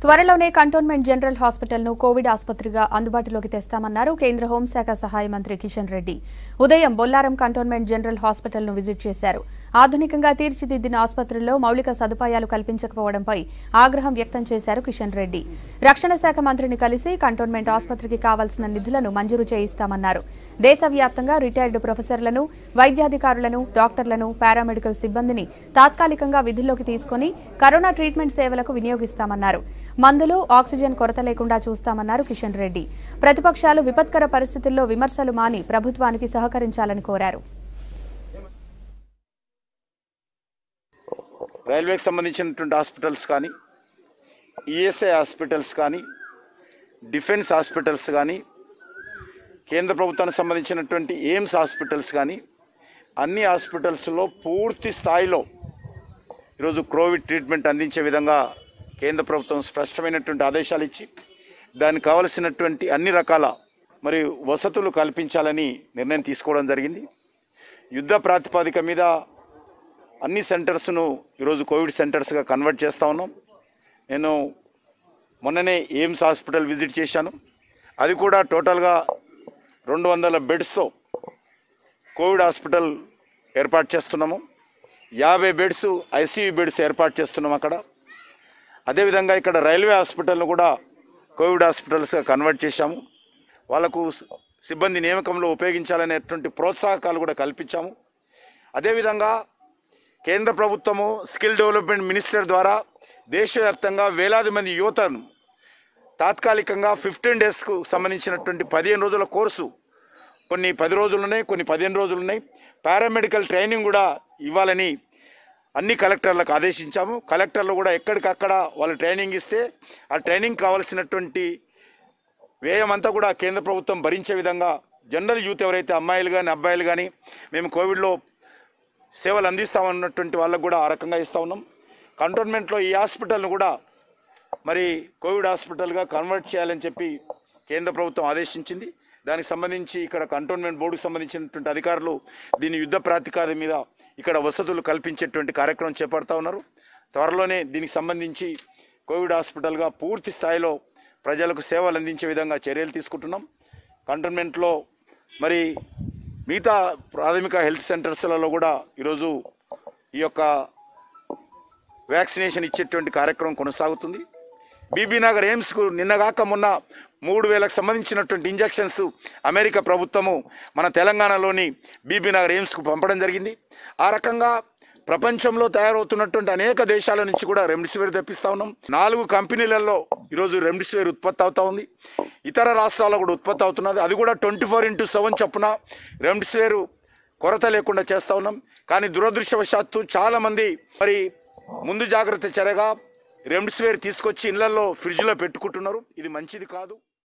త్వరలోనే cantonment general హాస్పిటల్ను covid ఆసుపత్రిగా అందుబాటులోకి తెస్తామన్నారు కేంద్ర హోంశాఖ సహాయ మంత్రి కిషన్ రెడ్డి ఉదయం బొల్లారం కంటోన్మెంట్ జనరల్ హాస్పిటల్ను విజిట్ చేశారు ఆధునికంగా తీర్చిదిద్దిన ఆసుపత్రుల్లో మౌలిక సదుపాయాలు కల్పించకపోవడంపై ఆగ్రహం వ్యక్తం చేశారు కిషన్ రెడ్డి రక్షణ శాఖ మంత్రిని కలిసి కంటోన్మెంట్ ఆసుపత్రికి కావాల్సిన నిధులను మంజూరు చేయిస్తామన్నారు దేశవ్యాప్తంగా రిటైర్డ్ ప్రొఫెసర్లను వైద్యాధికారులను డాక్టర్లను పారామెడికల్ సిబ్బందిని తాత్కాలికంగా విధుల్లోకి తీసుకుని కరోనా ట్రీట్మెంట్ సేవలకు వినియోగిస్తామన్నారు మందులు ఆక్సిజన్ కొరత లేకుండా చూస్తామన్నారు కిషన్ రెడ్డి ప్రతిపక్షాలు విపత్కర పరిస్థితుల్లో విమర్శలు మాని ప్రభుత్వానికి సహకరించాలని కోరారు రైల్వేకి సంబంధించినటువంటి హాస్పిటల్స్ కానీ ఈఎస్ఐ హాస్పిటల్స్ కానీ డిఫెన్స్ హాస్పిటల్స్ కానీ కేంద్ర ప్రభుత్వానికి సంబంధించినటువంటి ఎయిమ్స్ హాస్పిటల్స్ కానీ అన్ని హాస్పిటల్స్లో పూర్తి స్థాయిలో ఈరోజు కోవిడ్ ట్రీట్మెంట్ అందించే విధంగా కేంద్ర ప్రభుత్వం స్పష్టమైనటువంటి ఆదేశాలు ఇచ్చి దానికి కావలసినటువంటి అన్ని రకాల మరి వసతులు కల్పించాలని నిర్ణయం తీసుకోవడం జరిగింది యుద్ధ ప్రాతిపదిక మీద అన్ని సెంటర్స్ను ఈరోజు కోవిడ్ సెంటర్స్గా కన్వర్ట్ చేస్తూ ఉన్నాం నేను మొన్ననే ఎయిమ్స్ హాస్పిటల్ విజిట్ చేశాను అది కూడా టోటల్గా రెండు వందల బెడ్స్తో కోవిడ్ హాస్పిటల్ ఏర్పాటు చేస్తున్నాము యాభై బెడ్స్ ఐసీయూ బెడ్స్ ఏర్పాటు చేస్తున్నాం అక్కడ అదేవిధంగా ఇక్కడ రైల్వే హాస్పిటల్ను కూడా కోవిడ్ హాస్పిటల్స్గా కన్వర్ట్ చేశాము వాళ్ళకు సిబ్బంది నియామకంలో ఉపయోగించాలనేటువంటి ప్రోత్సాహకాలు కూడా కల్పించాము అదేవిధంగా కేంద్ర ప్రభుత్వము స్కిల్ డెవలప్మెంట్ మినిస్టర్ ద్వారా దేశవ్యాప్తంగా వేలాది మంది యువతను తాత్కాలికంగా ఫిఫ్టీన్ డేస్కు సంబంధించినటువంటి పదిహేను రోజుల కోర్సు కొన్ని పది రోజులు ఉన్నాయి కొన్ని పదిహేను రోజులు ఉన్నాయి పారామెడికల్ ట్రైనింగ్ కూడా ఇవ్వాలని అన్ని కలెక్టర్లకు ఆదేశించాము కలెక్టర్లు కూడా ఎక్కడికక్కడ వాళ్ళు ట్రైనింగ్ ఇస్తే ఆ ట్రైనింగ్ కావాల్సినటువంటి వ్యయం అంతా కూడా కేంద్ర ప్రభుత్వం భరించే విధంగా జనరల్ యూత్ ఎవరైతే అమ్మాయిలు కానీ అబ్బాయిలు కానీ మేము కోవిడ్లో సేవలు అందిస్తామన్నటువంటి వాళ్ళకు కూడా ఆ రకంగా ఇస్తూ ఉన్నాం కంటోన్మెంట్లో ఈ హాస్పిటల్ను కూడా మరి కోవిడ్ హాస్పిటల్గా కన్వర్ట్ చేయాలని చెప్పి కేంద్ర ప్రభుత్వం ఆదేశించింది దానికి సంబంధించి ఇక్కడ కంటోన్మెంట్ బోర్డుకు సంబంధించినటువంటి అధికారులు దీని యుద్ధ ప్రాతికారం మీద ఇక్కడ వసతులు కల్పించేటువంటి కార్యక్రమం చేపడతా ఉన్నారు త్వరలోనే దీనికి సంబంధించి కోవిడ్ హాస్పిటల్గా పూర్తి స్థాయిలో ప్రజలకు సేవలు అందించే విధంగా చర్యలు తీసుకుంటున్నాం కంటోన్మెంట్లో మరి మిగతా ప్రాథమిక హెల్త్ సెంటర్స్లలో కూడా ఈరోజు ఈ యొక్క వ్యాక్సినేషన్ ఇచ్చేటువంటి కార్యక్రమం కొనసాగుతుంది బీబీనగర్ ఎయిమ్స్కు నిన్నగాక మొన్న మూడు వేలకు సంబంధించినటువంటి ఇంజెక్షన్స్ అమెరికా ప్రభుత్వము మన తెలంగాణలోని బీబీనగర్ ఎయిమ్స్కు పంపడం జరిగింది ఆ రకంగా ప్రపంచంలో తయారవుతున్నటువంటి అనేక దేశాల నుంచి కూడా రెమ్డెసివిర్ తెప్పిస్తా ఉన్నాం నాలుగు కంపెనీలలో ఈరోజు రెమ్డెసివిర్ ఉత్పత్తి అవుతా ఉంది ఇతర రాష్ట్రాల్లో కూడా ఉత్పత్తి అవుతున్నది అది కూడా ట్వంటీ ఫోర్ ఇంటూ సెవెన్ చొప్పున రెమ్డెసివిర్ కొరత లేకుండా చేస్తూ ఉన్నాం కానీ దురదృష్టవశాత్తు చాలామంది మరి ముందు జాగ్రత్త చర్యగా రెమ్డెసివిర్ తీసుకొచ్చి ఇళ్లలో ఫ్రిడ్జ్లో పెట్టుకుంటున్నారు ఇది మంచిది కాదు